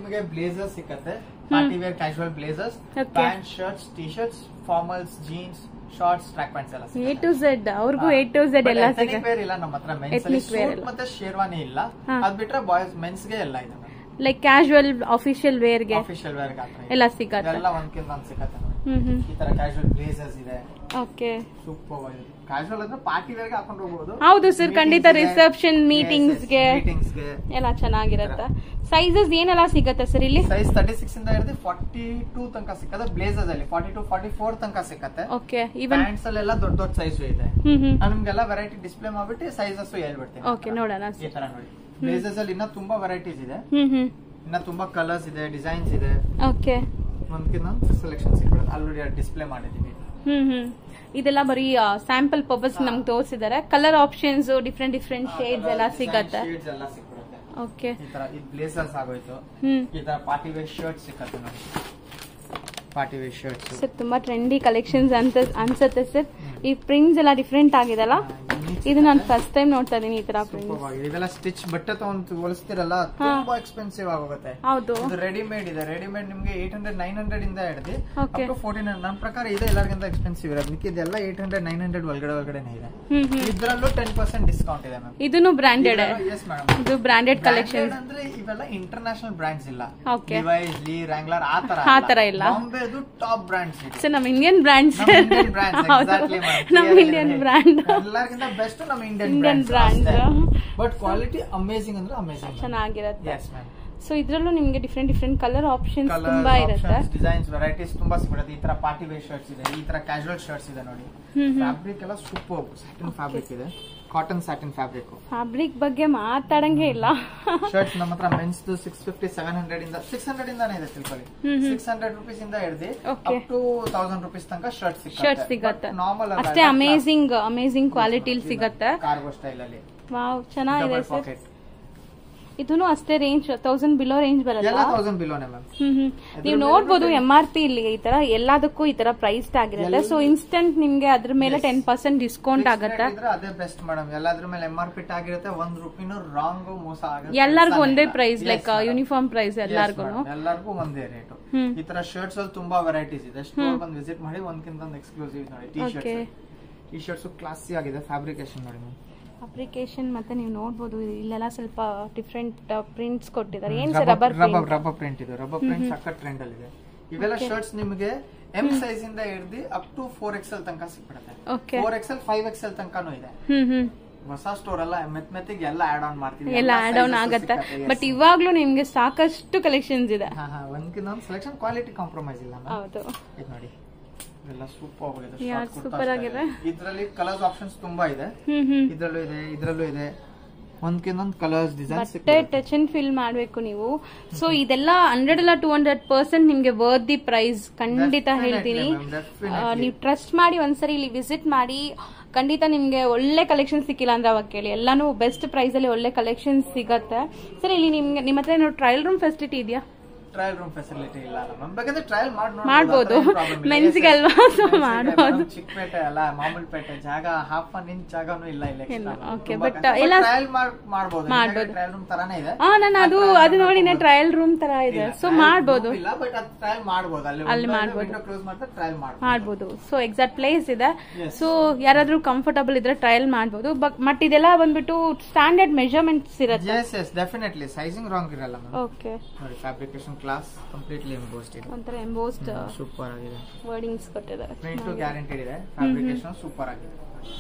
ನಿಮಗೆ ಬ್ಲೇಸರ್ಸ್ ಸಿಕ್ಕತ್ತೆ party wear casual blazers Okay. Pant shirts T shirts formals jeans shorts track pants ಎಲ್ಲ A to Z ಅವ್ರಿಗೂ A to Z ಎಲ್ಲ ಸಿಗ wear ಇಲ್ಲ ನಮ್ಮ ಹತ್ರ ಮೆನ್ಸ್ Ethnic wear ಸೂಟ್ ಇಲ್ಲ. ಮತ್ತೆ ಶೇರ್ವಾನಿ ಇಲ್ಲ ಹಾ. ಅದ್ ಬಿಟ್ರೆ ಬಾಯ್ಸ್ ಮೆನ್ಸ್ ಗೆ ಎಲ್ಲ ಇದೆ ಲೈಕ್ ಕ್ಯಾಶುವಲ್ ಅಫಿಷಿಯಲ್ ವೇರ್ಗೆ ಅಫಿಷಿಯಲ್ ವೇರ್ ಎಲ್ಲ ಸಿಗತ್ತೆ ಎಲ್ಲ ಒಂದ್ಕಿಂತ ಒಂದ್ ಸಿಕ್ಕತ್ತೆ ನೋಡಿ. ಹ್ಮ್ ಹ್ಮ್ ಈ ತರ ಕ್ಯಾಶುವಲ್ ಬ್ಲೇಸರ್ಸ್ ಇದೆ ಓಕೆ ಸೂಪರ್ ಕ್ಯಾಶುವಲ್ ಅಂದ್ರೆ ಪಾರ್ಟಿ ವೇರ್ ಗೆ ಹಾಕೊಂಡು ಹೋಗಬಹುದು ಹೌದು ಸರ್ ಖಂಡಿತ ರಿಸೆಪ್ಷನ್ ಮೀಟಿಂಗ್ಸ್ ಗೆ ಮೀಟಿಂಗ್ಸ್ ಗೆ ಎಲ್ಲ ಚೆನ್ನಾಗಿರತ್ತೆ ಸೈಜಸ್ ಏನೆಲ್ಲ ಸಿಗತ್ತೆ ಸರ್ ಇಲ್ಲಿ ಸೈಜ್ ತರ್ಟಿ ಸಿಕ್ಸ್ ಇಂದ ಹಿಡಿದು ಫಾರ್ಟಿ ಟೂ ತನಕ ಸಿಕ್ಕತ್ತೆ ಬ್ಲೇಸರ್ಸ್ ಅಲ್ಲಿ ಫಾರ್ಟಿ ಟು ಫಾರ್ಟಿ ಫೋರ್ ತನಕ ಸಿಕ್ಕತ್ತೆ ಓಕೆ ಈವನ್ ಪ್ಯಾಂಟ್ಸ್ ಅಲ್ಲೆಲ್ಲ ದೊಡ್ಡ ದೊಡ್ಡ ಸೈಜ್ ಇದೆ ಹ್ಮ್ ಹ್ಮ್ ನಾನು ನಿಮ್ಗೆಲ್ಲ ವೆರೈಟಿ ಡಿಸ್ಪ್ಲೇ ಮಾಡ್ಬಿಟ್ಟು ಸೈಜಸ್ ಹೇಳ್ಬಿಡ್ತೀನಿ ಓಕೆ ನೋಡೋಣ ಈ ತರ ನೋಡಿ ಬ್ಲೇಸರ್ಸ್ ಅಲ್ಲಿ ಇನ್ನ ತುಂಬಾ ವೆರೈಟೀಸ್ ಇದೆ ಹ್ಮ್ ಹ್ಮ್ ಇನ್ನ ತುಂಬಾ ಕಲರ್ಸ್ ಇದೆ ಡಿಸೈನ್ಸ್ ಇದೆ ಓಕೆ ಒಂದ್ಕಿಂತ ಸೆಲೆಕ್ಷನ್ ಸಿಗ್ಬಿಡುತ್ತೆ ಆಲ್ರೆಡಿ ಡಿಸ್ಪ್ಲೇ ಮಾಡಿದೀನಿ ಹ್ಮ್ ಹ್ಮ್ ಇದೆಲ್ಲ ಬರೀ ಸ್ಯಾಂಪಲ್ ಪರ್ಪಸ್ ನಮ್ಗೆ ತೋರಿಸಿದ್ದಾರೆ colour options different different shades ಎಲ್ಲ ಸಿಗತ್ತೆ ಶೇಡ್ಸ್ ಎಲ್ಲ ಸಿಕ್ಬಿಡುತ್ತೆ ಓಕೆ ಈ ತರ ಇದು ಬ್ಲೇಸರ್ಸ್ ಆಗೋಯ್ತು ಹ್ಮ್ ಈ ತರ ಪಾರ್ಟಿ ವೇರ್ ಶರ್ಟ್ ಸಿಕ್ಕತ್ತೆ ನೋಡಿ ಪಾರ್ಟಿ ವೇರ್ ಶರ್ಟ್ಸ್ ಸರ್ ತುಂಬಾ ಟ್ರೆಂಡಿ ಕಲೆಕ್ಷನ್ಸ್ ಅಂತ ಅನ್ಸುತ್ತೆ ಸರ್ ಈ ಪ್ರಿಂಟ್ಸ್ ಎಲ್ಲ ಡಿಫ್ರೆಂಟ್ ಆಗಿದೆಲ್ಲ ಇದು ನಾನು ಫಸ್ಟ್ ಟೈಮ್ ನೋಡ್ತಾ ಇದೀನಿ ಈ ತರ ಪ್ರಿಂಟ್ ಸೂಪರ್ ಆಗಿದೆ ಇದೆಲ್ಲ ಸ್ಟಿಚ್ ಬಟ್ಟೆ ತಗೊಂಡು ಹೋಲಿಸ್ತಿರಲ್ಲ ತುಂಬಾ ಎಕ್ಸ್ಪೆನ್ಸಿವ್ ಆಗೋಗುತ್ತೆ ಹೌದು ಇದು ರೆಡಿಮೇಡ್ ಇದೆ ರೆಡಿಮೇಡ್ ನಿಮ್ಗೆ ಏಟ್ ಹಂಡ್ರೆಡ್ ನೈನ್ ಹಂಡ್ರೆಡ್ ಇಂದ ಹಿಡಿದು Okay. ಅಪ್ ಟು ಫೋರ್ಟೀನ್ ನನ್ನ ಪ್ರಕಾರ ಇದೆ ಎಲ್ಲರಿಗಿಂತ ಎಕ್ಸ್ಪೆನ್ಸಿವ್ ಇರೋದು ಮಿಕ್ಕಿದೆಲ್ಲ ಏಟ್ ಹಂಡ್ರೆಡ್ ನೈನ್ ಹಂಡ್ರೆಡ್ ಒಳಗಡೆ ಒಳಗಡೆನೆ ಇದೆ ಹ್ಮ್ ಹ್ಮ್ ಇದ್ರಲ್ಲೂ ಟೆನ್ ಪರ್ಸೆಂಟ್ ಡಿಸ್ಕೌಂಟ್ ಇದೆ ಮ್ಯಾಮ್ ಇದನ್ನು ಬ್ರಾಂಡೆಡ್ ಎಸ್ ಮೇಡಮ್ ಇದು ಬ್ರಾಂಡೆಡ್ ಕಲೆಕ್ಷನ್ ಅಂದ್ರೆ ಇವೆಲ್ಲ ಇಂಟರ್ನ್ಯಾಷನಲ್ ಬ್ರಾಂಡ್ಸ್ ಇಲ್ಲ Okay. ಡಿವೈಸ್ ಲೀ ರ್ಯಾಂಗ್ಲರ್ ಆ ತರ ಆ ತರ ಇಲ್ಲ. ಬಾಂಬೆದು ಟಾಪ್ ಬ್ರಾಂಡ್ಸ್ ಇದೆ ಸರ್ ನಮ್ಮ ಇಂಡಿಯನ್ ಬ್ರಾಂಡ್ ನಮ್ಮ ಇಂಡಿಯನ್ ಬ್ರಾಂಡ್ಸ್ ಎಕ್ಸಾಕ್ಟ್ಲಿ ನಮ್ಮ ಇಂಡಿಯನ್ ಬ್ರಾಂಡ್ ಎಲ್ಲರಿಗಿಂತ ಬೆಸ್ಟ್ ನಮ್ಮ Indian Indian brands brands. But quality amazing ಅಂದ್ರೆ ಅಮೇಸಿಂಗ್ ಚೆನ್ನಾಗಿರುತ್ತೆ ಎಸ್ ಮ್ಯಾಮ್ ಸೊ ಇದ್ರಲ್ಲೂ ನಿಮ್ಗೆ ಡಿಫ್ರೆಂಟ್ ಡಿಫ್ರೆಂಟ್ ಕಲರ್ ಆಪ್ಷನ್ಸ್ ತುಂಬಾ ಇರುತ್ತೆ ಡಿಸೈನ್ಸ್ ವೆರೈಟೀಸ್ ತುಂಬಾ ಸಿಗ್ಬಿಡುತ್ತೆ ಈ ತರ ಪಾರ್ಟಿ ವೇರ್ ಶರ್ಟ್ಸ್ ಇದೆ ಈ ತರ ಕ್ಯಾಶುವಲ್ ಶರ್ಟ್ಸ್ ಇದೆ ನೋಡಿ ಹ್ಮ್ ಹ್ಮ್ ಫ್ಯಾಬ್ರಿಕ್ ಎಲ್ಲ ಸೂಪರ್ ಸ್ಯಾಟಿನ್ ಫ್ಯಾಬ್ರಿಕ್ ಇದೆ ಕಾಟನ್ ಸ್ಯಾಟಿನ್ ಫ್ಯಾಬ್ರಿಕ್ ಫ್ಯಾಬ್ರಿಕ್ ಬಗ್ಗೆ ಮಾತಾಡಂಗೆ ಇಲ್ಲ ಶರ್ಟ್ಸ್ ನಮ್ಮ ಹತ್ರ mens six fifty seven hundred ಇಂದ ಸಿಕ್ಸ್ ಹಂಡ್ರೆಡ್ ಇಂದಾನೆ ಇದೆ ತಿಳ್ಕೊಳ್ಳಿ ಹ್ಮ್ ಹ್ಮ್. ಸಿಕ್ಸ್ ಹಂಡ್ರೆಡ್ ರುಪೀಸ್ ಇಂದ ಹಿಡಿದು Okay. Up to thousand rupees ತನಕ ಶರ್ಟ್ ಶರ್ಟ್ ಸಿಗತ್ತೆ ನಾರ್ಮಲ್ ಅಷ್ಟೇ ಅಮೇಸಿಂಗ್ ಅಮೇಸಿಂಗ್ ಕ್ವಾಲಿಟಿಲಿ ಸಿಗತ್ತೆ ಕಾರ್ಗೋ ಸ್ಟೈಲ್ ಅಲ್ಲಿ ವಾವ್ ಚೆನ್ನಾಗಿದೆ ಡಬಲ್ ಸರ್ ಪಾಕೆಟ್ ಇದನ್ನು ಅಷ್ಟೇ ರೇಂಜ್ ತೌಸಂಡ್ ಬಿಲೋ ರೇಂಜ್ ಬರಲ್ಲ ಎಲ್ಲ ತೌಸಂಡ್ ಬಿಲೋನೆ ಮ್ಯಾಮ್ ಹ್ಮ್ ಹ್ಮ್ ನೀವು ನೋಡ್ಬೋದು ಎಂ ಆರ್ ಪಿ ಇಲ್ಲಿ ಈ ತರ ಎಲ್ಲದಕ್ಕೂ ಈ ತರ ಪ್ರೈಸ್ ಆಗಿರುತ್ತೆ ಸೊ ಇನ್ಸ್ಟೆಂಟ್ ನಿಮ್ಗೆ ಅದ್ರ ಮೇಲೆ ಟೆನ್ ಪರ್ಸೆಂಟ್ ಡಿಸ್ಕೌಂಟ್ ಆಗತ್ತೆ ಇದ್ರೆ ಅದೇ ಬೆಸ್ಟ್ ಮೇಡಮ್ ಎಲ್ಲಾದ್ರ ಮೇಲೆ ಎಂ ಆರ್ ಪಿ ಆಗಿರುತ್ತೆ ಒಂದ್ ರುಪಿನೂ ರಾಂಗ್ ಮೋಸ ಆಗುತ್ತೆ ಎಲ್ಲಾರ್ಗು ಒಂದೇ ಇಲ್ಲ. Price Yes, like madam. Uniform price Yes, ಎಲ್ಲಾರ್ಗು madam. ಎಲ್ಲರಿಗೂ ಒಂದೇ ರೇಟ್ ಹ್ಮ್ ಈ ತರ ಶರ್ಟ್ಸ್ ಅಲ್ಲಿ ತುಂಬಾ ವೆರೈಟೀಸ್ ಇದೆ ಸ್ಟೋರ್ ಬಂದು ವಿಸಿಟ್ ಮಾಡಿ ಒಂದ್ಕಿಂತ ಒಂದು ಎಕ್ಸ್ಕ್ಲೂಸಿವ್ ನೋಡಿ T Okay. Shirts T shirts classy ಆಗಿದೆ ಫ್ಯಾಬ್ರಿಕೇಶನ್ ನೋಡಿ ma'am. ಅಪ್ಲಿಕೇಶನ್ ಮತ್ತೆ ನೀವು ನೋಡ್ಬೋದು ಇಲ್ಲೆಲ್ಲ ಸ್ವಲ್ಪ ಡಿಫ್ರೆಂಟ್ ಪ್ರಿಂಟ್ಸ್ ಕೊಟ್ಟಿದ್ದಾರೆ ಏನ್ sir rubber rubber rubber rubber print ಇದೆ ರಬ್ಬರ್ ಪ್ರಿಂಟ್ ಸಖತ್ ಟ್ರೆಂಡ್ ಅಲ್ಲಿ ಇದೆ ಇವೆಲ್ಲ ಶರ್ಟ್ಸ್ ನಿಮಗೆ ಎಂ ಸೈಜ್ ಇಂದ ಹಿಡಿದು ಅಪ್ ಟು ಫೋರ್ ಎಕ್ಸೆಲ್ ತನಕ ಸಿಕ್ಬಿಡುತ್ತೆ okay four XL five XL ತನಕನೂ ಇದೆ ಹ್ಮ್ ಹ್ಮ್ ಹೊಸ ಸ್ಟೋರ್ ಅಲ್ಲ ಮೆತ್ ಮೆತ್ತಿಗೆ ಎಲ್ಲ ಆಡ್ ಆನ್ ಮಾಡ್ತೀವಿ ಎಲ್ಲ ಆಡ್ ಆನ್ ಆಗತ್ತೆ ಬಟ್ ಇವಾಗ್ಲೂ ನಿಮ್ಗೆ ಸಾಕಷ್ಟು ಕಲೆಕ್ಷನ್ಸ್ ಇದೆ ಹಾ ಹಾ ಒಂದ್ಕಿಂತ ಒಂದು ಸೆಲೆಕ್ಷನ್ ಕ್ವಾಲಿಟಿ ಕಾಂಪ್ರಮೈಸ್ ಇಲ್ಲ ma'am. ಹೌದು ಇದು ನೋಡಿ ಇದೆಲ್ಲ ಸೂಪರ್ ಆಗಿದೆ Yeah, short kurta super style. ಆಗಿದೆ. ಇದ್ರಲ್ಲಿ ಕಲರ್ಸ್ ಆಪ್ಷನ್ಸ್ ತುಂಬಾ ಇದೆ ಹ್ಮ್ ಹ್ಮ್ ಇದ್ರಲ್ಲೂ ಇದೆ ಇದ್ರಲ್ಲೂ ಇದೆ ಒಂದ್ಕಿಂತ ಕಲರ್ಸ್ ಡಿಸೈನ್ಸ್ ಬಟ್ಟೆ ಟಚ್ ಅಂಡ್ ಫೀಲ್ ಮಾಡ್ಬೇಕು ನೀವು ಸೊ ಇದೆಲ್ಲ ಹಂಡ್ರೆಡ್ ಅಲ್ಲ ಟೂ ಹಂಡ್ರೆಡ್ ಪರ್ಸೆಂಟ್ ನಿಮ್ಗೆ ವರ್ದಿ ಪ್ರೈಸ್ ಖಂಡಿತ Definitely, ಹೇಳ್ತೀನಿ ma'am, definitely. ಆ, ನೀವು ಟ್ರಸ್ಟ್ ಮಾಡಿ ಒಂದ್ಸರಿ ಇಲ್ಲಿ ವಿಸಿಟ್ ಮಾಡಿ ಖಂಡಿತ ನಿಮ್ಗೆ ಒಳ್ಳೆ ಕಲೆಕ್ಷನ್ ಸಿಕ್ಕಿಲ್ಲ ಅಂದ್ರೆ ಅವಾಗ ಕೇಳಿ ಎಲ್ಲಾನು ಬೆಸ್ಟ್ ಪ್ರೈಸ್ ಅಲ್ಲಿ ಒಳ್ಳೆ ಕಲೆಕ್ಷನ್ ಸಿಗತ್ತೆ ಸರ್ ಇಲ್ಲಿ ನಿಮ್ಗೆ ನಿಮ್ಮ ಹತ್ರ ಏನೋ ಟ್ರಯಲ್ ರೂಮ್ ಫೆಸಿಲಿಟಿ ಇದೆಯಾ ಟ್ರಯಲ್ ರೂಮ್ ಫೆಸಿಲಿಟಿ ಇಲ್ಲ ಮ್ಯಾಮ್ ಬೇಕಾದ್ರೆ ಟ್ರಯಲ್ ಮಾಡಿ ಮಾಡ್ಬೋದು. Men's ಗೆ ಅಲ್ವಾ? So ಮಾಡ್ಬೋದು. ಚಿಕ್ಕಪೇಟೆ ಅಲ್ಲ ಮಾಮೂಲ್ಪೇಟೆ ಜಾಗ ಹಾಫ್ ಅನ್ ಇಂಚ್ ಜಾಗನೂ ಇಲ್ಲ ಇಲ್ಲ ಇಲ್ಲ, okay, but ಎಲ್ಲ- ಟ್ರಯಲ್ ಮಾಡ್ಬೋದು ಮಾಡ್ಬೋದು. ಟ್ರಯಲ್ ರೂಮ್ ತರಾನೇ ಇದೆ ಹಾ ನಾನು ಅದು ಅದು ನೋಡಿನ ಟ್ರಯಲ್ ರೂಮ್ ತರ ಇದೆ ಸೊ ಮಾಡ್ಬೋದು ಇಲ್ಲ ಬಟ್ ಅದು ಟ್ರಯಲ್ ಮಾಡ್ಬೋದು ಅಲ್ಲಿ ಅಲ್ಲಿ ಮಾಡ್ಬೋದು. ವಿಂಡೋ ಕ್ಲೋಸ್ ಮಾಡ್ತಾ ಟ್ರಯಲ್ ಮಾಡ್ಬೋದು ಮಾಡ್ಬೋದು ಸೊ ಎಕ್ಸಾಕ್ಟ್ ಪ್ಲೇಸ್ ಇದೆ Yes. ಸೊ ಯಾರಾದ್ರೂ ಕಂಫರ್ಟಬಲ್ ಇದ್ರೆ ಟ್ರಯಲ್ ಮಾಡ್ಬೋದು ಬಟ್ ಇದೆಲ್ಲ ಬಂದ್ಬಿಟ್ಟು ಸ್ಟ್ಯಾಂಡರ್ಡ್ ಮೆಜರ್ಮೆಂಟ್ಸ್ ಇರುತ್ತೆ yes yes definitely sizing wrong ಇರಲ್ಲ ಮ್ಯಾಮ್ ಓಕೆ ನೋಡಿ ಫ್ಯಾಬ್ರಿಕೇಶನ್ ಕ್ಲಾಸ್ ಕಂಪ್ಲೀಟ್ಲಿ ಎಂಬೋಸ್ಡ್ ಇದೆ ಒಂಥರ ಎಂಬೋಸ್ಡ್ ಸೂಪರ್ ಆಗಿದೆ ವರ್ಡಿಂಗ್ಸ್ ಕೊಟ್ಟಿದ್ದಾರೆ ಪ್ರಿಂಟ್ ಗ್ಯಾರಂಟಿಡ್ ಇದೆ ಫ್ಯಾಬ್ರಿಕೇಶನ್ ಸೂಪರ್ ಆಗಿದೆ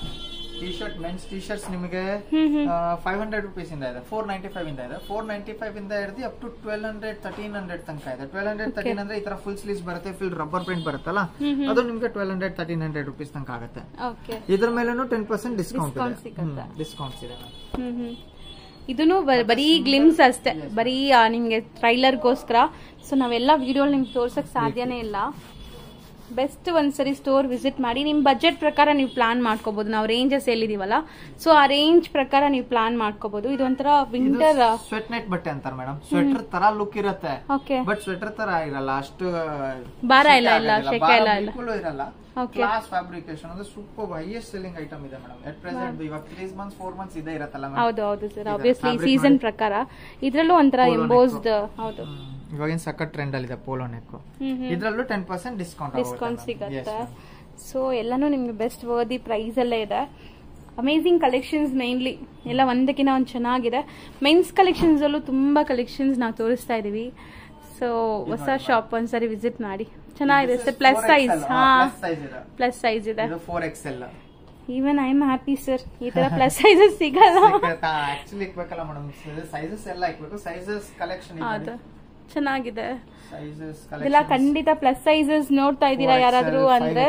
T shirt men's T shirts ನಿಮಗೆ hmm hmm five hundred rupees ಇಂದ ಇದೆ ಫೋರ್ ನೈಂಟಿ ಫೈವ್ ಇಂದ ಇದೆ ಫೋರ್ ನೈಂಟಿ ಫೈವ್ ಇಂದ ಹಿಡಿದು up to twelve hundred thirteen hundred ತನಕ ಇದೆ ಟ್ವೆಲ್ ಹಂಡ್ರೆಡ್ ತರ್ಟೀನ್ ಅಂದ್ರೆ ಈ ತರ ಫುಲ್ ಸ್ಲೀವ್ಸ್ ಬರುತ್ತೆ ಫುಲ್ ರಬ್ಬರ್ ಪ್ರಿಂಟ್ ಬರುತ್ತಲ್ಲ ಅದು ನಿಮ್ಗೆ twelve hundred thirteen hundred rupees ತನಕ ಆಗುತ್ತೆ ಓಕೆ ಇದ್ರ ಮೇಲೂ ಟೆನ್ ಪರ್ಸೆಂಟ್ ಡಿಸ್ಕೌಂಟ್ Discount ಇದೆ ಸಿಗುತ್ತೆ. ಡಿಸ್ಕೌಂಟ್ಸ್ ಇದೆ ಹ್ಮ್ ಹ್ಮ್ ಇದನ್ನು ಬರೀ ಗ್ಲಿಮ್ಸ್ ಅಷ್ಟೇ ಬರೀ ಆ, ನಿಮ್ಗೆ ಟ್ರೈಲರ್ಗೋಸ್ಕರ ಸೊ ನಾವೆಲ್ಲ ವಿಡಿಯೋ ನಿಮ್ಗೆ ತೋರ್ಸಕ್ ಸಾಧ್ಯನೇ ಇಲ್ಲ ಬೆಸ್ಟ್ ಒಂದ್ಸರಿ ಸ್ಟೋರ್ ವಿಸಿಟ್ ಮಾಡಿ ನಿಮ್ ಬಜೆಟ್ ಪ್ರಕಾರ ನೀವು ಪ್ಲಾನ್ ಮಾಡ್ಕೋಬಹುದು ನಾವು ರೇಂಜಸ್ ಹೇಳಿದೀವಲ್ಲ ಸೊ ಆ ರೇಂಜ್ ಪ್ರಕಾರ ನೀವು ಪ್ಲಾನ್ ಮಾಡ್ಕೋಬಹುದು ಇದೊಂಥರ ವಿಂಟರ್ ಸ್ವೆಟ್ ನೆಟ್ ಬಟ್ಟೆ ಅಂತಾರೆ ಮೇಡಮ್ ಸ್ವೆಟರ್ ತರ ಲುಕ್ ಇರುತ್ತೆ ಓಕೆ ಬಟ್ ಸ್ವೆಟರ್ ತರ ಇರಲ್ಲ ಅಷ್ಟು ಭಾರ ಶೆಕೆ ಇಲ್ಲ, ಇಲ್ಲ, ಆಗೋದಿಲ್ಲ. ಶೆಕೆ ಭಾರ ಇಲ್ಲ, ಇಲ್ಲ. ಬಿಲ್ಕುಲ್ ಇರಲ್ಲ Okay. ಕ್ಲಾಸ್ ಫ್ಯಾಬ್ರಿಕೇಶನ್ ಅಂದ್ರೆ ಸೂಪರ್ ಹೈಯೆಸ್ಟ್ ಸೆಲ್ಲಿಂಗ್ ಐಟಮ್ ಇದೆ ಮೇಡಮ್ ಎಟ್ ಪ್ರೆಸೆಂಟ್ ಇವಾಗ ತ್ರೀ ಮಂತ್ಸ್ ಫೋರ್ ಮಂತ್ಸ್ ಇದೆ ಇರತ್ತಲ್ಲ madam? ಹೌದು ಹೌದು ಸರ್ ಇದೆ, ಆಬ್ವಿಯಸ್ಲಿ fabric ಸೀಸನ್ ನೋಡಿ. ಪ್ರಕಾರ ಇದ್ರಲ್ಲೂ ಒಂಥರ Polo neck. ಎಂಬೋಸ್ಡ್ ಹೌದು ಇವಾಗಿನ ಸಖತ್ ಟ್ರೆಂಡ್ ಅಲ್ಲಿ ಇದೆ ಪೋಲೋ ನೆಕ್ ಹ್ಮ್ ಹ್ಮ್ ಇದ್ರಲ್ಲೂ ಟೆನ್ ಪರ್ಸೆಂಟ್ ಡಿಸ್ಕೌಂಟ್ ಡಿಸ್ಕೌಂಟ್ ಸಿಗತ್ತೆ ಸೊ ಎಲ್ಲಾನು ನಿಮ್ಗೆ ಬೆಸ್ಟ್ ವರ್ದಿ ಪ್ರೈಸ್ ಅಲ್ಲೇ ಇದೆ ಅಮೇಝಿಂಗ್ ಕಲೆಕ್ಷನ್ಸ್ ಮೈನ್ಲಿ ಎಲ್ಲ ಒಂದಕ್ಕಿಂತ ಒಂದು ಚೆನ್ನಾಗಿದೆ ಮೆನ್ಸ್ ಕಲೆಕ್ಷನ್ಸ್ ಅಲ್ಲೂ ತುಂಬಾ ಕಲೆಕ್ಷನ್ಸ್ ನಾವು ತೋರಿಸ್ತಾ ಇದೀವಿ ಸೊ ಹೊಸ ಶಾಪ್ ಒಂದ್ಸರಿ ವಿಸಿಟ್ ಮಾಡಿ ಚೆನ್ನಾಗಿದೆ ಸರ್ ಪ್ಲಸ್ ಸೈಜ್ ಹಾ ಸೈಜ್ ಇದೆ ಪ್ಲಸ್ ಸೈಜ್ ಇದೆ ಇದು four XL even I am happy sir ಈ ತರ ಪ್ಲಸ್ ಸೈಜಸ್ ಸಿಗಲ್ಲ ಆಕ್ಚುಲಿ ಇಕ್ಬೇಕಲ್ಲ ಮೇಡಮ್ ಸೈಜಸ್ ಎಲ್ಲ ಇಕ್ಬೇಕು ಸೈಜಸ್ ಕಲೆಕ್ಷನ್ ಹೌದು ಚೆನ್ನಾಗಿದೆ ಸೈಜಸ್ ಇದೆಲ್ಲ ಖಂಡಿತ ಪ್ಲಸ್ ಸೈಜಸ್ ನೋಡ್ತಾ ಇದ್ದೀರಾ ಯಾರಾದ್ರೂ ಅಂದ್ರೆ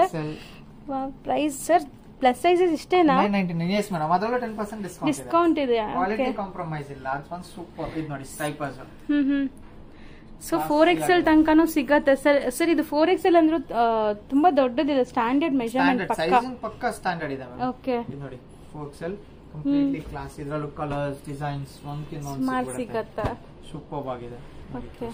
ಪ್ರೈಸ್ ಸರ್ ಪ್ಲಸ್ ಸೈಜಸ್ ಇಷ್ಟೇನಾ ಎಸ್ ಮೇಡಮ್ ಅದರಲ್ಲೂ ಟೆನ್ ಪರ್ಸೆಂಟ್ ಡಿಸ್ಕೌಂಟ್ ಇದೆ ಡಿಸ್ಕೌಂಟ್ ಇದೆ ಕ್ವಾಲಿಟಿ ಓಕೆ ಕಾಂಪ್ರಮೈಸ್ ಇಲ್ಲ ಅದು ಒಂದು ಸೂಪರ್ ಇದು ನೋಡಿ stripes hmm hmm so four XL ತನಕನೂ ಸಿಗತ್ತೆ ಸರ್ ಸರ್ ಇದು ಫೋರ್ ಎಕ್ಸೆಲ್ ಅಂದ್ರೂ ಆ, ತುಂಬಾ ದೊಡ್ಡದಿದೆ ಸ್ಟ್ಯಾಂಡರ್ಡ್ ಮೆಜರ್ಮೆಂಟ್ ಸ್ಟ್ಯಾಂಡರ್ಡ್ ಪಕ್ಕ ಸೈಜ್ ಪಕ್ಕ ಸ್ಟ್ಯಾಂಡರ್ಡ್ ಇದೆ ಮೇಡಮ್ ಓಕೆ ಇದು ನೋಡಿ ಫೋರ್ ಎಕ್ಸೆಲ್ ಕಂಪ್ಲೀಟ್ಲಿ ಕ್ಲಾಸ್ ಇದರಲ್ಲೂ ಕಲರ್ಸ್ ಡಿಸೈನ್ಸ್ ಒಂದ್ಕಿಂತ ಸ್ಮಾರ್ಟ್ ಒಂದು ಸಿಗತ್ತೆ ಸೂಪರ್ ಆಗಿದೆ Okay.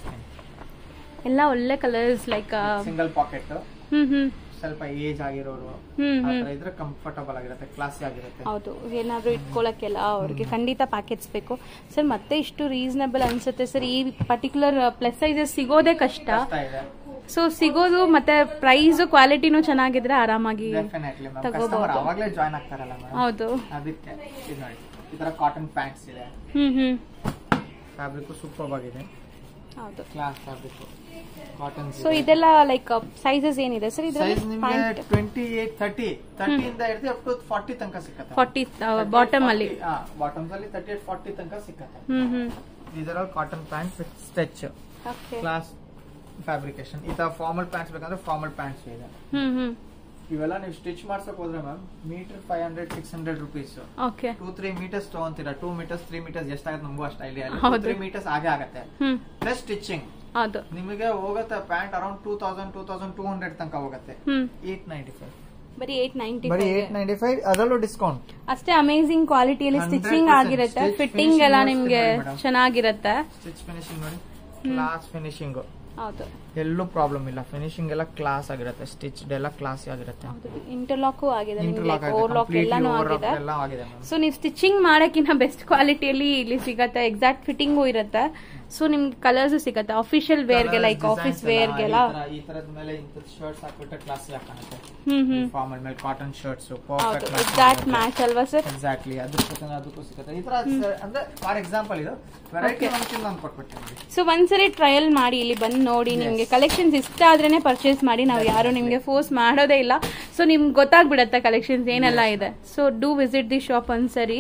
ಎಲ್ಲ ಒಳ್ಳೆ colours like single pocket hmm hmm ಸ್ವಲ್ಪ ಏಜ್ ಆಗಿರೋರು ಹ್ಮ್ ಆ ಹ್ಮ್ ತರ ಇದ್ರೆ ಕಂಫರ್ಟಬಲ್ ಆಗಿರುತ್ತೆ ಕ್ಲಾಸಿ ಆಗಿರುತ್ತೆ ಹೌದು ಏನಾದ್ರು ಇಟ್ಕೊಳಕ್ಕೆಲ್ಲ ಅವ್ರಿಗೆ ಖಂಡಿತ ಪ್ಯಾಕೆಟ್ಸ್ ಬೇಕು ಸರ್ ಮತ್ತೆ ಇಷ್ಟು ರೀಸನಬಲ್ ಅನ್ಸುತ್ತೆ ಸರ್ ಈ ಪರ್ಟಿಕ್ಯುಲರ್ ಪ್ಲಸ್ ಸೈಜಸ್ ಸಿಗೋದೇ ಕಷ್ಟ ಕಷ್ಟ ಇದೆ ಸೊ ಸಿಗೋದು ಮತ್ತೆ ಪ್ರೈಸ್ ಕ್ವಾಲಿಟಿನೂ ಚೆನ್ನಾಗಿದ್ರೆ ಆರಾಮಾಗಿ ಡೆಫಿನೆಟ್ಲಿ ಮ್ಯಾಮ್ ತಗೋಬಹುದು. ಕಸ್ಟಮರ್ ಅವಾಗ್ಲೇ ಜಾಯ್ನ್ ಆಗ್ತಾರಲ್ಲ ಮೇಡಮ್ ಹೌದು ಅದಕ್ಕೆ ಇದು ನೋಡಿ ಈ ತರ ಕಾಟನ್ ಪ್ಯಾಂಟ್ಸ್ ಇದೆ ಹ್ಮ್ ಹ್ಮ್ ಫ್ಯಾಬ್ರಿಕ್ ಸೂಪರ್ ಆಗಿದೆ ಹೌದು ಕ್ಲಾಸ್ ಫ್ಯಾಬ್ರಿಕ್ ಕಾಟನ್ ಸೊ ಇದೆಲ್ಲ ಲೈಕ್ ಸೈಜಸ್ ಏನಿದೆ ಸರ್ ಸೈಜ್ ಇದ್ರಲ್ಲಿ ನಿಮ್ಗೆ pant twenty eight thirty thirty ಇಂದ ಹಿಡಿದು ಅಪ್ ಟು ಫಾರ್ಟಿ ತನಕ ಸಿಕ್ಕತ್ತೆ ಫಾರ್ಟಿ ಬಾಟಮ್ ಅಲ್ಲಿ ಬಾಟಮ್ಸ್ ಅಲ್ಲಿ ತರ್ಟಿ ಏಟ್ ಫಾರ್ಟಿ ತನಕ ಸಿಕ್ಕತ್ತೆ ಹ್ಮ್ ಹ್ಮ್ ಇದರಲ್ಲಿ cotton pant with stretch okay class fabrication ಈ ತರ ಫಾರ್ಮಲ್ ಪ್ಯಾಂಟ್ಸ್ ಬೇಕಂದ್ರೆ ಫಾರ್ಮಲ್ ಪ್ಯಾಂಟ್ಸ್ ಇದೆ ಹ್ಮ್ ಹ್ಮ್ ಇವೆಲ್ಲ ನೀವು ಸ್ಟಿಚ್ ಮಾಡ್ಸಕ್ ಹೋದ್ರೆ ma'am metre five hundred six hundred rupees okay two three metres ತಗೊಂತೀರಾ ಟೂ ಮೀಟರ್ಸ್ ತ್ರೀ ಮೀಟರ್ಸ್ ಎಷ್ಟಾಗುತ್ತೆ ನಮಗೂ ಅಷ್ಟು ಐಡಿಯಾ ಹೌದು. ತ್ರೀ ಮೀಟರ್ಸ್ ಆಗೇ ಆಗತ್ತೆ ಹ್ಮ್ ಪ್ಲಸ್ ಸ್ಟಿಚಿಂಗ್ ಹೌದು ನಿಮಗೆ ಹೋಗುತ್ತೆ pant around two thousand two thousand two hundred ತನಕ ಹೋಗುತ್ತೆ ಹ್ಮ್ ಏಟ್ ನೈಂಟಿ ಫೈವ್ ಬರೀ ಏಟ್ ನೈಂಟಿ ಬರೀ ಏಟ್ ನೈಂಟಿ ಫೈವ್ ಅದರಲ್ಲೂ ಡಿಸ್ಕೌಂಟ್ ಅಷ್ಟೇ ಅಮೇಸಿಂಗ್ ಕ್ವಾಲಿಟಿಯಲ್ಲಿ 100% ಸ್ಟಿಚಿಂಗ್ ಆಗಿರುತ್ತೆ stitch ಫಿಟ್ಟಿಂಗ್ finishing ಎಲ್ಲ ಅಷ್ಟೇ ನಿಮ್ಗೆ madam. ಚೆನ್ನಾಗಿರುತ್ತೆ ಸ್ಟಿಚ್ ಫಿನಿಶಿಂಗ್ ನೋಡಿ ಕ್ಲಾಸ್ ಫಿನಿಶಿಂಗ್ ಹೌದು ಎಲ್ಲೂ ಪ್ರಾಬ್ಲಮ್ ಇಲ್ಲ ಫಿನಿಶಿಂಗ್ ಎಲ್ಲ ಕ್ಲಾಸ್ ಆಗಿರುತ್ತೆ ಸ್ಟಿಚ್ ಎಲ್ಲ ಕ್ಲಾಸ್ ಆಗಿರುತ್ತೆ ಹೌದು ಇಂಟರ್ಲಾಕು ಆಗಿದೆ ನಿಮ್ಗೆ ಇಂಟರ್ಲಾಕ್ ಓವರ್ಲಾಕ್ ಎಲ್ಲಾನು ಆಗಿದೆ ಎಲ್ಲ ಆಗಿದೆ ಮ್ಯಾಮ್ ಸೊ ನೀವು ಸ್ಟಿಚಿಂಗ್ ಮಾಡಕ್ಕಿಂತ ಬೆಸ್ಟ್ ಕ್ವಾಲಿಟಿಯಲ್ಲಿ ಇಲ್ಲಿ ಸಿಗತ್ತೆ ಎಕ್ಸಾಕ್ಟ್ ಫಿಟ್ಟಿಂಗು ಇರುತ್ತೆ ಸೊ ನಿಮ್ಗೆ ಕಲರ್ಸ್ ಸಿಗತ್ತೆ ಅಫಿಷಿಯಲ್ ವೇರ್ಗೆ ಲೈಕ್ ಆಫೀಸ್ ವೇರ್ಗೆಲ್ಲ ಈ ತರದ ಮೇಲೆ ಇಂಥದ್ದು ಶರ್ಟ್ಸ್ ಹಾಕ್ಬಿಟ್ರೆ ಕ್ಲಾಸ್ ಹಾಕಾಗುತ್ತೆ ಹ್ಮ್ ಹ್ಮ್ ಫಾರ್ಮಲ್ ಮೇಲೆ ಕಾಟನ್ ಶರ್ಟ್ಸ್ ಹೌದು ಎಕ್ಸಾಕ್ಟ್ ಮ್ಯಾಚ್ ಅಲ್ವಾ ಸರ್ ಎಕ್ಸಾಕ್ಟ್ಲಿ ಅದಕ್ಕೂ ಅದಕ್ಕೂ ಸಿಗುತ್ತೆ ಈ ತರ ಅಂದ್ರೆ ಫಾರ್ ಎಕ್ಸಾಂಪಲ್ ಇದು ವೆರೈಟಿ ಒಂದ್ಕಿಂತ ಒಂದು ಕೊಟ್ಬಿಡ್ತೀನಿ ಸೊ ಒಂದ್ಸರಿ ಟ್ರಯಲ್ ಮಾಡಿ ಇಲ್ಲಿ ಬಂದು ನೋಡಿ ನಿಮ್ಗೆ ಕಲೆಕ್ಷನ್ಸ್ ಇಷ್ಟ ಆದ್ರೇನೆ ಪರ್ಚೇಸ್ ಮಾಡಿ ನಾವು ಯಾರು ನಿಮ್ಗೆ ಫೋರ್ಸ್ ಮಾಡೋದೇ ಇಲ್ಲ ಸೊ ನಿಮ್ಗೆ ಗೊತ್ತಾಗ್ಬಿಡತ್ತೆ ಕಲೆಕ್ಷನ್ಸ್ ಏನೆಲ್ಲ ಇದೆ so do visit the shop ಒಂದ್ಸರಿ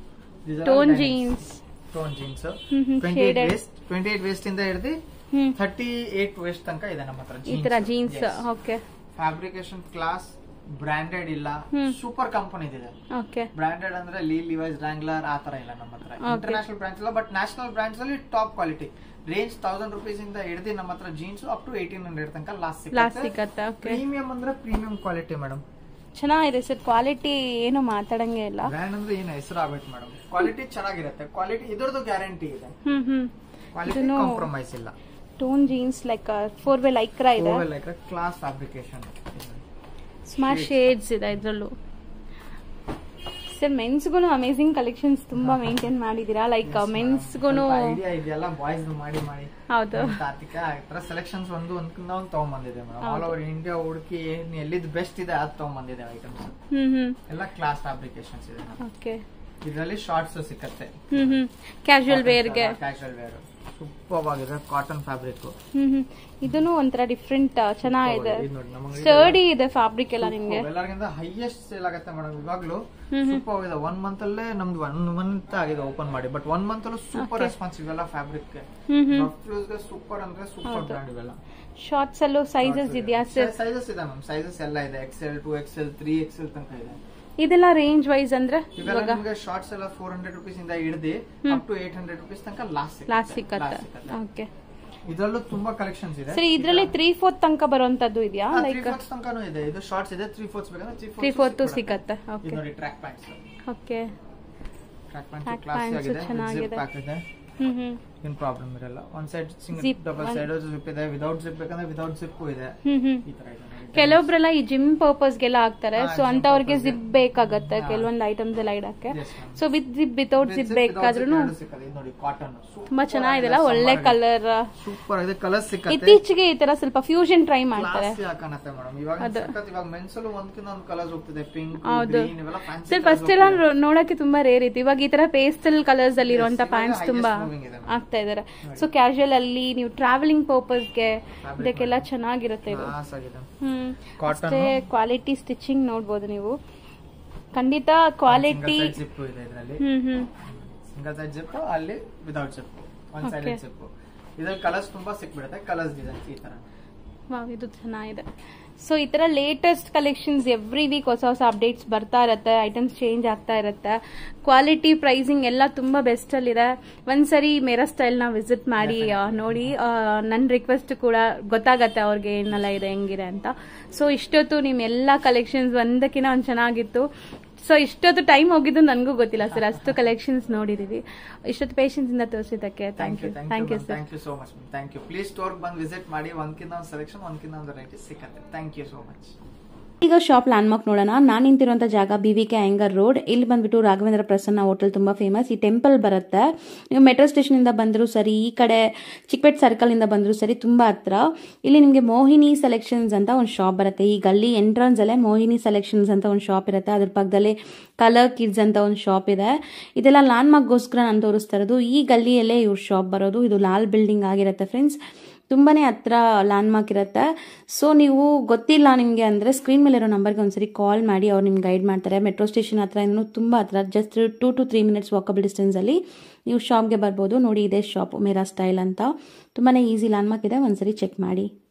tone jeans tone jeans hmm hmm twenty eight shaded waist twenty eight waist ಇಂದ ಹಿಡಿದು ಹ್ಮ್ ಥರ್ಟಿ ಏಟ್ ವೇಸ್ಟ್ ತನಕ ಇದೆ ನಮ್ಮ ಹತ್ರ ಈ ತರ jeans okay fabrication class branded ಇಲ್ಲ ಹ್ಮ್. ಸೂಪರ್ ಕಂಪನಿ ಇದೆ ಓಕೆ ಬ್ರಾಂಡೆಡ್ ಅಂದ್ರೆ ಲೀ ಲಿವೈಸ್ ರ್ಯಾಂಗ್ಲರ್ ಆ ತರ ಇಲ್ಲ ನಮ್ಮ ಹತ್ರ ಇಂಟರ್ನ್ಯಾಷನಲ್ ಬ್ರಾಂಡ್ಸ್ ಇಲ್ಲ ಬಟ್ ನ್ಯಾಷನಲ್ ಬ್ರಾಂಡ್ಸ್ ಅಲ್ಲಿ top quality range thousand rupees ಇಂದ ಹಿಡಿದು ನಮ್ಮ ಹತ್ರ jeans up to eighteen hundred ತನಕ ಲಾಸ್ಟ್ ಲಾಸ್ಟ್ ಸಿಗುತ್ತೆ ಸಿಗತ್ತೆ ಓಕೆ ಪ್ರೀಮಿಯಂ ಅಂದ್ರೆ ಪ್ರೀಮಿಯಂ ಕ್ವಾಲಿಟಿ ಮೇಡಮ್ ಚೆನ್ನಾಗಿದೆ ಸರ್ ಕ್ವಾಲಿಟಿ ಏನು ಮಾತಾಡಂಗೆ ಇಲ್ಲ ಬ್ರ್ಯಾಂಡ್ ಅಂದ್ರೆ ಏನು ಹೆಸರು ಆಗ್ಬೇಕು ಮೇಡಮ್ ಕ್ವಾಲಿಟಿ ಚೆನ್ನಾಗಿರುತ್ತೆ ಕ್ವಾಲಿಟಿ ಇದ್ರದ್ದು ಗ್ಯಾರಂಟಿ ಇದೆ ಹ್ಮ್ ಹ್ಮ್ ಕ್ವಾಲಿಟಿ ಇದನ್ನು- ಕಾಂಪ್ರಮೈಸ್ ಇಲ್ಲ tone jeans like four way Lycra ಇದೆ like class fabrication smart shades ಇದೆ ಇದ್ರಲ್ಲೂ ಸರ್ ಮೆನ್ಸ್ಗೂ ಅಮೇಸಿಂಗ್ ಕಲೆಕ್ಷನ್ಸ್ ತುಂಬಾ ಮೇಂಟೈನ್ ಮಾಡಿದೀರಾ ಲೈಕ್ ಮೆನ್ಸ್ಗೂ ಐಡಿಯಾ ಇದೆಯಲ್ಲ ಬಾಯ್ಸ್ ಮಾಡಿ ಮಾಡಿ ಹೌದು ಕಾರ್ತಿಕ ಈ ತರ ಸೆಲೆಕ್ಷನ್ಸ್ ಒಂದು ಒಂದ್ಕಿಂತ ಒಂದು ತಗೊಂಡ್ಬಂದಿದೆ ಮೇಡಮ್ ಆಲ್ ಓವರ್ ಇಂಡಿಯಾ ಹುಡುಕಿ ಏನ್ ಎಲ್ಲಿದ್ ಬೆಸ್ಟ್ ಇದೆ ಅದ್ ತಗೊಂಡ್ಬಂದಿದೆ ಐಟಮ್ಸ್ ಹ್ಮ್ ಹ್ಮ್ ಎಲ್ಲ ಕ್ಲಾಸ್ ಫ್ಯಾಬ್ರಿಕೇಶನ್ಸ್ ಇದೆ ಓಕೆ ಇದರಲ್ಲಿ ಶಾರ್ಟ್ಸ್ ಸಿಕ್ಕತ್ತೆ ಹ್ಮ್ ಹ್ಮ್ ಕ್ಯಾಶುವಲ್ ವೇರ್ಗೆ ಕ್ಯಾಶುವಲ್ ವೇರ್ ಸೂಪರ್ ಆಗಿದೆ ಕಾಟನ್ ಫ್ಯಾಬ್ರಿಕ್ ಹ್ಮ್ ಹ್ಮ್ ಇದನ್ನು ಒಂಥರ ಡಿಫ್ರೆಂಟ್ ಚೆನ್ನಾಗಿದೆ ಇದು ನೋಡಿ ನಮಗೆ ಸ್ಟರ್ಡಿ ಇದೆ ಫ್ಯಾಬ್ರಿಕ್ ಎಲ್ಲ ನಿಮ್ಗೆ ಎಲ್ಲರಿಗಿಂತ ಹೈಯೆಸ್ಟ್ ಸೇಲ್ ಆಗುತ್ತೆ ಮೇಡಮ್ ಇವಾಗ್ಲೂ ಹ್ಮ್ ಹ್ಮ್. ಸೂಪರ್ ಆಗಿದೆ ಒನ್ ಮಂತ್ ಅಲ್ಲೇ ನಮ್ದು ಒನ್ ಮಂತ್ ಆಗಿದೆ ಓಪನ್ ಮಾಡಿ ಬಟ್ ಒನ್ ಮಂತ್ ಅಲ್ಲೂ ಸೂಪರ್ ರೆಸ್ಪಾನ್ಸ್ ಇವೆಲ್ಲ ಫ್ಯಾಬ್ರಿಕ್ ಹ್ಮ್ ಹ್ಮ್ ಗೆ ಸೂಪರ್ ಅಂದ್ರೆ ಸೂಪರ್ ಹೌದು. ಬ್ರ್ಯಾಂಡ್ ಇವೆಲ್ಲ ಶಾರ್ಟ್ಸ್ ಅಲ್ಲೂ ಸೈಜಸ್ ಇದೆಯಾ ಸರ್ ಸೈಜಸ್ ಇದೆ ಮ್ಯಾಮ್ ಸೈಜಸ್ ಎಲ್ಲ ಇದೆ XL two XL three XL ತನಕ ಇದೆ ಇದೆಲ್ಲ ರೇಂಜ್ ವೈಸ್ ಅಂದ್ರೆ ಇವೆಲ್ಲ ಇವಾಗ ನಿಮಗೆ ಶಾರ್ಟ್ಸ್ ಎಲ್ಲ ಫೋರ್ ಹಂಡ್ರೆಡ್ ರುಪೀಸ್ ಇಂದ ಹಿಡಿದು hmm. Up to eight hundred rupees ತನಕ ಲಾಸ್ಟ್ ಲಾಸ್ಟ್ ಸಿಕ್ಕತ್ತೆ ಓಕೆ ಇದರಲ್ಲೂ ತುಂಬಾ ಕಲೆಕ್ಷನ್ಸ್ ಇದೆ ಸರಿ ಇದ್ರಲ್ಲಿ ತ್ರೀ ಫೋರ್ತ್ ತನಕ ಬರುವಂತದ್ದು ಇದೆಯಾ ತ್ರೀ ಲೈಕ್ ಫೋರ್ತ್ಸ್ ತನಕನೂ ಇದೆ ಇದು ಶಾರ್ಟ್ಸ್ ಇದೆ ತ್ರೀ ಫೋರ್ತ್ಸ್ ಬೇಕಂದ್ರೆ ತ್ರೀ ಫೋರ್ತ್ ಸಿಕ್ಕತ್ತೆ ಓಕೆ ಇದು ನೋಡಿ track pants okay track Track pants class pants ಆಗಿದೆ ಚೆನ್ನಾಗಿದೆ. ಜಿಪ್ ಪ್ಯಾಕ್ ಇದೆ ಹ್ಮ್ ಹ್ಮ್ ಏನ್ ಪ್ರಾಬ್ಲಮ್ ಇರಲ್ಲ one side single Zip, double one- side zip ಇದೆ ವಿದೌಟ್ ಜಿಪ್ ಬೇಕಂದ್ರೆ ವಿದೌಟ್ ಜಿಪ್ ಇದೆ ಹ್ಮ್ ಹ್ಮ್ ಈ ತರ ಇದೆ ನೋಡಿ ಕೆಲವೊಬ್ರೆಲ್ಲ ಈ ಜಿಮ್ ಪರ್ಪಸ್ಗೆಲ್ಲ ಹಾಕ್ತಾರೆ ಹಾ, ಸೊ gym ಅಂತವ್ರಿಗೆ purpose ಗೆ. ಜಿಪ್ ಬೇಕಾಗತ್ತೆ ಹಾ. ಕೆಲವೊಂದು ಐಟಮ್ಸ್ ಎಲ್ಲ ಇಡಕ್ಕೆ Yes, ma'am. So with zip without zip ಬೇಕಾದ್ರೂ ನೋಡಿ ಕಾಟನ್ ತುಂಬಾ ಚೆನ್ನಾಗಿದೆಲ್ಲ ಒಳ್ಳೆ ಕಲರ್ ಸೂಪರ್ ಆಗಿದೆ ಕಲರ್ ಸಿಕ್ಕತ್ತೆ ಇತ್ತೀಚೆಗೆ ಈ ತರ ಸ್ವಲ್ಪ ಫ್ಯೂಷನ್ ಟ್ರೈ ಮಾಡ್ತಾರೆ ಕ್ಲಾಸಿ ಹಾಕಣತ್ತೆ ಮೇಡಮ್ ಇವಾಗ ಅದು. ಸಖತ್ ಇವಾಗ ಮೆನ್ಸ್ ಅಲ್ಲೂ ಒಂದ್ಕಿಂತ ಒಂದು ಕಲರ್ಸ್ ಹೋಗ್ತಿದೆ ಪಿಂಕ್ ಹೌದು. ಗ್ರೀನ್ ಇವೆಲ್ಲ ಫ್ಯಾನ್ಸಿ ಸರ್ ಫಸ್ಟ್ ಎಲ್ಲ ನೋ- ನೋಡಕ್ಕೆ ತುಂಬಾ ರೇರ್ ಇತ್ತು ಇವಾಗ ಈ ತರ ಪೇಸ್ಟಲ್ ಕಲರ್ಸ್ ಅಲ್ಲಿ ಇರುವಂತ ಇವಾಗ ಪ್ಯಾಂಟ್ಸ್ highest ತುಂಬಾ moving ಇದೆ ma'am. ಆಗ್ತಾ ಇದಾರೆ ಸೊ ಕ್ಯಾಶುಯಲ್ ಅಲ್ಲಿ ನೀವು ಟ್ರಾವೆಲಿಂಗ್ ಪರ್ಪಸ್ಗೆ ಇದಕ್ಕೆಲ್ಲ ಚೆನ್ನಾಗಿರುತ್ತೆ ಇದು ಕ್ಲಾಸ್ ಆಗಿದೆ ಹ್ಮ್ Cotton. ಅಷ್ಟೇ ಕ್ವಾಲಿಟಿ ಸ್ಟಿಚಿಂಗ್ ನೋಡ್ಬೋದು ನೀವು ಖಂಡಿತ ಕ್ವಾಲಿಟಿ ಜಿಪ್ ಇದೆ ಇದರಲ್ಲಿ hmm hmm single side zip ಅಲ್ಲಿ ವಿದೌಟ್ ಜಿಪ್ ಒಂದ್ ಸೈಡ್ Okay. ಜಿಪ್ ಇದ್ರಲ್ಲಿ ಕಲರ್ಸ್ ತುಂಬಾ ಸಿಕ್ಬಿಡುತ್ತೆ ಕಲರ್ಸ್ ಡಿಸೈನ್ಸ್ ಈ ತರ ವಾವ್ ಇದು ಚೆನ್ನಾಗಿದೆ ಸೊ ಈ ತರ ಲೇಟೆಸ್ಟ್ ಕಲೆಕ್ಷನ್ಸ್ ಎವ್ರಿ ವೀಕ್ ಹೊಸ ಹೊಸ ಅಪ್ಡೇಟ್ಸ್ ಬರ್ತಾ ಇರುತ್ತೆ ಐಟಮ್ಸ್ ಚೇಂಜ್ ಆಗ್ತಾ ಇರುತ್ತೆ ಕ್ವಾಲಿಟಿ ಪ್ರೈಸಿಂಗ್ ಎಲ್ಲ ತುಂಬಾ ಬೆಸ್ಟ್ ಅಲ್ಲಿದೆ ಒಂದ್ಸರಿ ಮೇರಾ ಸ್ಟೈಲ್ ನ ವಿಸಿಟ್ ಮಾಡಿ ಆ, ನೋಡಿ ನನ್ನ ರಿಕ್ವೆಸ್ಟ್ ಕೂಡ ಗೊತ್ತಾಗತ್ತೆ ಅವ್ರಿಗೆ ಏನೆಲ್ಲ ಇದೆ ಹೆಂಗಿದೆ ಅಂತ ಸೊ ಇಷ್ಟೊತ್ತು ನಿಮ್ ಎಲ್ಲಾ ಕಲೆಕ್ಷನ್ಸ್ ಒಂದಕ್ಕಿಂತ ಒಂದ್ ಚೆನ್ನಾಗಿತ್ತು ಸೊ ಇಷ್ಟೊತ್ತು ಟೈಮ್ ಹೋಗಿದ್ದು ನನಗೂ ಗೊತ್ತಿಲ್ಲ ಸರ್ ಅಷ್ಟು ಕಲೆಕ್ಷನ್ಸ್ ನೋಡಿದೀವಿ ಇಷ್ಟೊತ್ತು ಪೇಷನ್ಸ್ ಇಂದ ತೋರಿಸಿದ್ದಕ್ಕೆ thank you thank you sir thank you so much thank you please store ಬಂದು ವಿಸಿಟ್ ಮಾಡಿ ಒಂದ್ಕಿಂತ ಒಂದು ಸೆಲೆಕ್ಷನ್ ಒಂದ್ಕಿಂತ ಒಂದು ವೆರೈಟಿ ಸಿಕ್ಕತ್ತೆ ಥ್ಯಾಂಕ್ ಯು ಸೋ ಮಚ್ ಈಗ ಶಾಪ್ ಲ್ಯಾಂಡ್ಮಾರ್ಕ್ ನೋಡೋಣ ನಾನು ನಿಂತಿರುವಂತ ಜಾಗ B V K Iyengar road ಇಲ್ಲಿ ಬಂದ್ಬಿಟ್ಟು ರಾಘವೇಂದ್ರ ಪ್ರಸನ್ನ ಹೋಟೆಲ್ ತುಂಬಾ ಫೇಮಸ್ ಈ ಟೆಂಪಲ್ ಬರುತ್ತೆ ನೀವು ಮೆಟ್ರೋ ಸ್ಟೇಷನ್ ಇಂದ ಬಂದರೂ ಸರಿ ಈ ಕಡೆ ಚಿಕ್ಕಪೇಟ್ ಸರ್ಕಲ್ ಇಂದ ಬಂದರೂ ಸರಿ ತುಂಬಾ ಹತ್ರ ಇಲ್ಲಿ ನಿಮಗೆ ಮೋಹಿನಿ ಸೆಲೆಕ್ಷನ್ಸ್ ಅಂತ ಒಂದು ಶಾಪ್ ಬರುತ್ತೆ ಈ ಗಲ್ಲಿ ಎಂಟ್ರನ್ಸ್ ಅಲ್ಲೇ ಮೋಹಿನಿ ಸೆಲೆಕ್ಷನ್ಸ್ ಅಂತ ಒಂದು ಶಾಪ್ ಇರುತ್ತೆ ಅದ್ರ ಪಕ್ಕದಲ್ಲಿ ಕಲರ್ ಕಿಡ್ಸ್ ಅಂತ ಒಂದು ಶಾಪ್ ಇದೆ ಇದೆಲ್ಲ ಲ್ಯಾಂಡ್ಮಾರ್ಕ್ಗೋಸ್ಕರ ನಾನು ತೋರಿಸ್ತಾ ಇರೋದು ಈ ಗಲ್ಲಿಯಲ್ಲೇ ಇವ್ರ ಶಾಪ್ ಬರೋದು ಇದು ಲಾಲ್ ಬಿಲ್ಡಿಂಗ್ ಆಗಿರುತ್ತೆ ಫ್ರೆಂಡ್ಸ್ ತುಂಬಾನೇ ಹತ್ರ ಲ್ಯಾಂಡ್ಮಾರ್ಕ್ ಇರುತ್ತೆ ಸೊ ನೀವು ಗೊತ್ತಿಲ್ಲ ನಿಮಗೆ ಅಂದರೆ ಸ್ಕ್ರೀನ್ ಮೇಲೆ ಇರೋ ನಂಬರ್ಗೆ ಒಂದ್ಸರಿ ಕಾಲ್ ಮಾಡಿ ಅವ್ರು ನಿಮ್ಗೆ ಗೈಡ್ ಮಾಡ್ತಾರೆ ಮೆಟ್ರೋ ಸ್ಟೇಷನ್ ಹತ್ರ ಇನ್ನೂ ತುಂಬ ಹತ್ರ just two to three minutes walkable ಡಿಸ್ಟೆನ್ಸಲ್ಲಿ ನೀವು ಶಾಪ್ಗೆ ಬರ್ಬೋದು ನೋಡಿ ಇದೇ ಶಾಪ್ ಮೇರಾ ಸ್ಟೈಲ್ ಅಂತ ತುಂಬಾ ಈಸಿ ಲ್ಯಾಂಡ್ಮಾರ್ಕ್ ಇದೆ ಒಂದ್ಸರಿ ಚೆಕ್ ಮಾಡಿ